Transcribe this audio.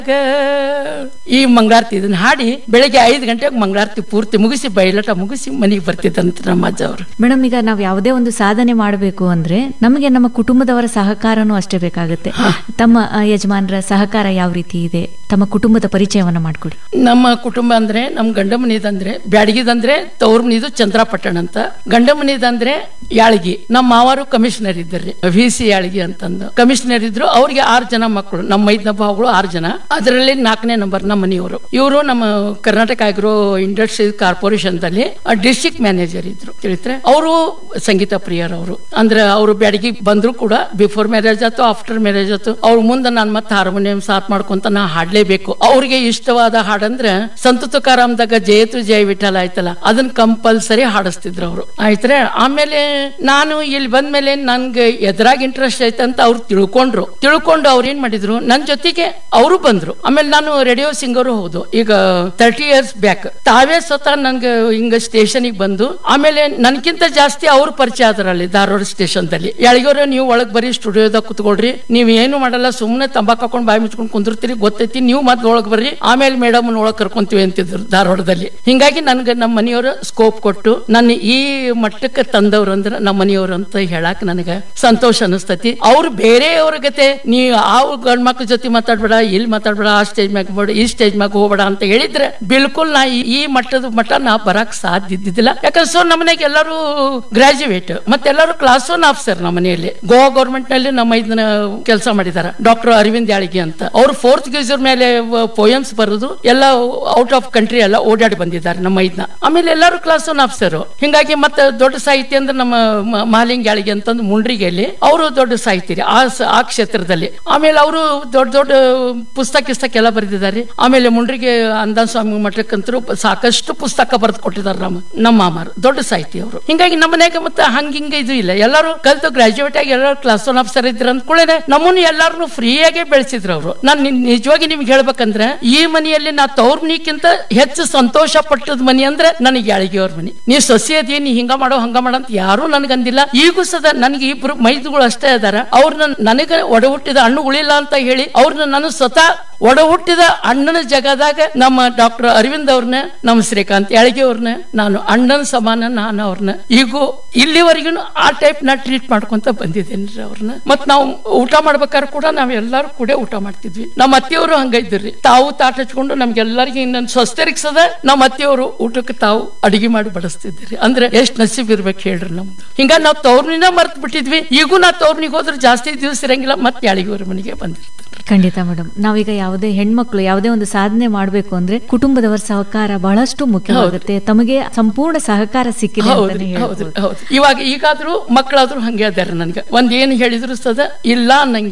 ಈ ಮಂಗಳಾರತಿ ಇದನ್ನ ಹಾಡಿ ಬೆಳಗ್ಗೆ ಐದು ಗಂಟೆಗೆ ಮಂಗಳಾರತಿ ಪೂರ್ತಿ ಮುಗಿಸಿ ಬಯಲಾಟ ಮುಗಿಸಿ ಮನೆಗೆ ಬರ್ತಿದ್ದಂತ ನಮ್ಮ ಅಜ್ಜ ಅವರು ಮೇಡಮ್ ಈಗ ನಾವು ಯಾವುದೇ ಒಂದು ಸಾಧನೆ ಮಾಡಬೇಕು ಅಂದ್ರೆ ನಮಗೆ ನಮ್ಮ ಕುಟುಂಬದವರ ಸಹಕಾರನೂ ಅಷ್ಟೇ ಬೇಕಾಗುತ್ತೆ ತಮ್ಮ ಆ, ಯಜಮಾನರ ಸಹಕಾರ ಯಾವ ರೀತಿ ಇದೆ ತಮ್ಮ ಕುಟುಂಬದ ಪರಿಚಯವನ್ನ ಮಾಡ್ಕೊಡಿ ನಮ್ಮ ಕುಟುಂಬ ಅಂದ್ರೆ ನಮ್ ಗಂಡ ಮನಿದಂದ್ರೆ ಬ್ಯಾಡಗಿದಂದ್ರೆ ತವ್ರ ಮನಿದು ಚಂದ್ರಪಟ್ಟಣ ಅಂತ ಗಂಡ ಮನಿದಂದ್ರೆ ಯಾಳಗಿ ನಮ್ಮ ಮಾವಾರು ಕಮಿಷನರ್ ಇದ್ದರು ವಿ ಸಿ ಯಾಳಗಿ ಅಂತಂದು ಕಮಿಷನರ್ ಇದ್ರು ಅವ್ರಿಗೆ ಆರು ಜನ ಮಕ್ಕಳು ನಮ್ಮ ಮೈದ್ನ ಭಾವಗಳು ಆರು ಜನ ಅದರಲ್ಲಿ ನಾಲ್ಕನೇ ನಂಬರ್ ನಮ್ಮ ಮನೆಯವರು ಇವರು ನಮ್ಮ ಕರ್ನಾಟಕ ಆಗ್ರೋ ಇಂಡಸ್ಟ್ರಿ ಕಾರ್ಪೊರೇಷನ್ ದಲ್ಲಿ ಡಿಸ್ಟ್ರಿಕ್ಟ್ ಮ್ಯಾನೇಜರ್ ಇದ್ರು ತಿಳಿದ್ರೆ ಅವರು ಸಂಗೀತ ಪ್ರಿಯರ್ ಅವರು ಅಂದ್ರೆ ಅವರು ಬ್ಯಾಡಗಿ ಬಂದ್ರು ಕೂಡ ಬಿಫೋರ್ ಮ್ಯಾರೇಜ್ ಆಯ್ತು ಆಫ್ಟರ್ ಮ್ಯಾರೇಜ್ ಆಯ್ತು ಅವ್ರ ಮುಂದೆ ನಾನು ಮತ್ತೆ ಹಾರ್ಮೋನಿಯಂ ಸಾತ್ ಮಾಡ್ಕೊಂತ ನಾ ಹಾಡ್ಲೇಬೇಕು ಅವ್ರಿಗೆ ಇಷ್ಟವಾದ ಹಾಡಂದ್ರೆ ಸಂತ ತುಕಾರಾಮ್ದಾಗ ಜಯತು ಜಯ ವಿಠಲ ಆಯ್ತಲ್ಲ ಅದನ್ನ ಕಂಪಲ್ಸರಿ ಹಾಡಿಸ್ತಿದ್ರು ಅವರು ಆಯ್ತ್ರೆ ಆಮೇಲೆ ನಾನು ಇಲ್ಲಿ ಬಂದ್ಮೇಲೆ ನನ್ಗೆ ಎದ್ರಾಗ ಇಂಟ್ರೆಸ್ಟ್ ಐತೆ ಅಂತ ಅವ್ರು ತಿಳ್ಕೊಂಡ್ರು ತಿಳ್ಕೊಂಡು ಅವ್ರು ಏನ್ ಮಾಡಿದ್ರು ನನ್ ಜೊತೆಗೆ ಅವರು ಬಂದ್ರು ಆಮೇಲೆ ನಾನು ರೇಡಿಯೋ ಸಿಂಗರು ಹೌದು ಈಗ ತರ್ಟಿ ಇಯರ್ಸ್ ಬ್ಯಾಕ್ ತಾವೇ ಸ್ವತಃ ನನ್ಗೆ ಹಿಂಗ ಸ್ಟೇಷನ್ಗೆ ಬಂದು ಆಮೇಲೆ ನನ್ಕಿಂತ ಜಾಸ್ತಿ ಅವ್ರು ಪರಿಚಯ ಆದ್ರಲ್ಲಿ ಧಾರವಾಡ ಸ್ಟೇಷನ್ ದಲ್ಲಿ ಯಾಳಿಗೋರ ನೀವು ಒಳಗ್ ಬರೀ ಸ್ಟುಡಿಯೋದಾಗ ಕುತ್ಕೊಳ್ರಿ ನೀವ್ ಏನು ಮಾಡಲ್ಲ ಸುಮ್ನೆ ತಂಬಾಕ್ ಹಾಕೊಂಡ್ ಬಾಯಿ ಮುಚ್ಕೊಂಡ್ ಕುಂದಿರ್ತೀರಿ ಗೊತ್ತೈತಿ ನೀವು ಮತ್ತೆ ಒಳಗ್ ಬರ್ರಿ ಆಮೇಲೆ ಮೇಡಮ್ ಒಳಗ್ ಕರ್ಕೊಂತೀವಿ ಅಂತಿದ್ರು ಧಾರವಾಡದಲ್ಲಿ ಹಿಂಗಾಗಿ ನನ್ಗೆ ನಮ್ಮ ಮನೆಯವರು ಸ್ಕೋಪ್ ಕೊಟ್ಟು ನನ್ನ ಈ ಮಟ್ಟಕ್ಕೆ ತಂದವ್ರು ಅಂದ್ರೆ ನಮ್ಮ ಮನೆಯವರು ಅಂತ ಹೇಳಕ್ ನನಗೆ ಸಂತೋಷ ಅನಿಸ್ತತಿ ಅವ್ರು ಬೇರೆಯವ್ರ ಗತೆ ನೀವು ಆ ಗಂಡ್ ಮಕ್ಳ ಜೊತೆ ಮಾತಾಡ್ಬೇಡ ಇಲ್ಲಿ ಮಾತಾಡ್ಬೇಡ ಆ ಸ್ಟೇಜ್ ಮ್ಯಾಗ ಬೇಡ ಈ ಸ್ಟೇಜ್ ಮ್ಯಾಗ ಹೋಗ್ಬೇಡ ಅಂತ ಹೇಳಿದ್ರೆ ಬಿಲ್ಕುಲ್ ನಾ ಈ- ಈ ಮಟ್ಟದ ಮಟ್ಟ ನಾ ಬರಕ್ ಸಾಧ್ಯ ಇದ್ದಿದ್ದಿಲ್ಲ ಯಾಕಂದ್ರೆ ಸೊ ನಮ್ಮ ಮನೆಗೆ ಎಲ್ಲರೂ ಗ್ರಾಜುಯೇಟ್ ಮತ್ತೆಲ್ಲರೂ ಕ್ಲಾಸ್ ಒನ್ ಆಫೀಸರ್ ನಮ್ಮ ಮನೆಯಲ್ಲಿ ಗೋವಾ ಗೌರ್ಮೆಂಟ್ ನಲ್ಲಿ ನಮ್ಮ ಇದನ್ನ ಕೆಲಸ ಮಾಡಿದಾರ ಡಾಕ್ಟರ್ ಅರವಿಂದ್ ಯಾಳಿಗೆ ಅಂತ ಅವ್ರು ಫೋರ್ತ್ ಗ್ರೇಜರ್ ಮೇಲೆ ಪೋಯಮ್ಸ್ ಬರೆದು ಎಲ್ಲ ಔಟ್ ಆಫ್ ಕಂಟ್ರಿ ಎಲ್ಲ ಓಡಾಡಿ ಬಂದಿದ್ದಾರೆ ನಮ್ಮ ಇದನ್ನ ಆಮೇಲೆ ಎಲ್ಲರೂ ಕ್ಲಾಸ್ ಒನ್ ಆಫೀಸರ್ ಹಿಂಗಾಗಿ ಮತ್ತೆ ದೊಡ್ಡ ಸಾಹಿತ್ಯ ಅಂದ್ರೆ ನಮ್ಮ ಮ- ಮಹಾಲಿಂಗ ಯಾಳಿಗೆ ಅಂತಂದು ಮುಂಡ್ರಿಗೆಯಲ್ಲಿ ಅವರು ದೊಡ್ಡ ಸಾಹಿತ್ಯ ಆ ಸ- ಆ ಕ್ಷೇತ್ರದಲ್ಲಿ ಆಮೇಲೆ ಅವರು ದೊಡ್ಡ ದೊಡ್ಡ ಪುಸ್ತಕ ಗಿಸ್ತಕ ಎಲ್ಲ ಬರೆದಿದ್ದಾರೆ ಆಮೇಲೆ ಮುಂಡ್ರಿಗೆ ಅಂದಾನ್ ಸ್ವಾಮಿ ಮಠಕ್ಕಂತರೂ ಸಾಕಷ್ಟು ಪುಸ್ತಕ ಬರೆದು ಕೊಟ್ಟಿದ್ದಾರೆ ನಮ್ಮ ನಮ್ಮ ಮಾಮಾರು ದೊಡ್ಡ ಸಾಹಿತಿ ಅವರು ಹಿಂಗಾಗಿ ನಮ್ಮ ಮನ್ಯಾಗ ಮತ್ತೆ ಹಂಗ ಹಿಂಗ ಇದು ಇಲ್ಲ ಎಲ್ಲರೂ ಕಲ್ತು ಗ್ರಾಜುಯೇಟ್ ಆಗಿ ಎಲ್ಲರೂ ಕ್ಲಾಸ್ ಒನ್ ಆಫೀಸರ್ ಇದ್ರ ಅಂದ್ಕೊಳ್ಳೇನೆ ನಮ್ಮನ್ನು ಎಲ್ಲಾರು ಫ್ರೀಯಾಗೆ ಬೆಳೆಸಿದ್ರು ಅವರು ನಾನು ನಿ- ನಿಜವಾಗಿ ನಿಮ್ಗೆ ಹೇಳ್ಬೇಕಂದ್ರೆ ಈ ಮನೆಯಲ್ಲಿ ನಾ ತವ್ರ ಮನಿಕ್ಕಿಂತ ಹೆಚ್ಚು ಸಂತೋಷ ಪಟ್ಟದ ಮನಿ ಅಂದ್ರೆ ನನಗೆ ಯಾಳಿಗೆಯವ್ರ ಮನಿ ನೀವ್ ಸೊಸೆ ಅದಿ ನೀ ಹಿಂಗ ಮಾಡೋ ಹಂಗ ಮಾಡೋ ಅಂತ ಯಾರು ನನಗಂದಿಲ್ಲ ಈಗೂ ಸದ ನನಗೆ ಇಬ್ರು ಮೈದುಗಳು ಅಷ್ಟೇ ಅದಾರ ಅವ್ರನ್ನ ನನಗೆ ಒಡ ಹುಟ್ಟಿದ ಹಣ್ಣುಗಳಿಲ್ಲ ಅಂತ ಹೇಳಿ ಅವ್ರನ್ನ ನಾನು ಸ್ವತಃ ಒಡ ಹುಟ್ಟಿದ ಅಣ್ಣನ ಜಗದಾಗ ನಮ್ಮ ಡಾಕ್ಟರ್ ಅರವಿಂದ್ ಅವ್ರನ್ನ ನಮ್ಮ ಶ್ರೀಕಾಂತ್ ಯಾಳಿಗೆ ಅವ್ರನ್ನ ನಾನು ಅಣ್ಣನ ಸಮಾನ ನಾನು ಅವ್ರನ್ನ ಈಗೂ ಇಲ್ಲಿವರೆಗೂ ಆ ಟೈಪ್ ನಾ ಟ್ರೀಟ್ ಮಾಡ್ಕೊಂತ ಬಂದಿದ್ದೇನೆ ಅವ್ರನ್ನ ಮತ್ ನಾವು ಊಟ ಮಾಡ್ಬೇಕಾದ್ರೆ ಕೂಡ ನಾವ್ ಎಲ್ಲಾರು ಕೂಡ ಊಟ ಮಾಡ್ತಿದ್ವಿ ನಮ್ಮ ಅತ್ತೆಯವರು ಹಂಗ ಇದ್ರಿ ತಾವು ತಾಟ ಹಚ್ಕೊಂಡು ನಮ್ಗೆಲ್ಲರಿಗೆ ಇನ್ನೊಂದು ಸ್ವಸ್ಥರಿಗೆ ಸದ ನಮ್ಮ ಅತ್ತೆಯವರು ಊಟಕ್ಕೆ ತಾವು ಅಡಿಗೆ ಮಾಡಿ ಬಡಿಸ್ತಿದ್ರಿ ಅಂದ್ರೆ ಎಷ್ಟ್ ನಸೀಬ್ ಇರ್ಬೇಕು ಹೇಳ್ರಿ ನಮ್ದು ಹಿಂಗ ನಾವ್ ತವ್ರನಿನ ಮರ್ತ್ ಬಿಟ್ಟಿದ್ವಿ ಈಗೂ ನಾ ತವ್ರನಿಗೆ ಹೋದ್ರೆ ಜಾಸ್ತಿ ದಿವಸ ಇರಂಗಿಲ್ಲ ಮತ್ತೆ ಯಾಳಿಗೆ ಮನೆಗೆ ಬಂದಿರ್ತೀನಿ ಖಂಡಿತ ಮೇಡಮ್ ನಾವೀಗ ಯಾವುದೇ ಹೆಣ್ಮಕ್ಳು ಯಾವುದೇ ಒಂದು ಸಾಧನೆ ಮಾಡಬೇಕು ಅಂದ್ರೆ ಕುಟುಂಬದವರ ಸಹಕಾರ ಬಹಳಷ್ಟು ಮುಖ್ಯವಾಗುತ್ತೆ ತಮಗೆ ಸಂಪೂರ್ಣ ಸಹಕಾರ ಸಿಕ್ಕಿದೆ ಹೌದ್ರಿ ಅಂತಾನೆ ಹೌದ್ರಿ ಹೇಳ್ಬೋದು ಹೌದು ಇವಾಗ ಈಗಾದ್ರೂ ಮಕ್ಕಳಾದ್ರೂ ಹಂಗೆ ಅದಾರ ನನ್ಗೆ ಒಂದ್ ಏನ್ ಹೇಳಿದ್ರು ಸದ ಇಲ್ಲ ಅನ್ನಂಗಿಲ್ಲ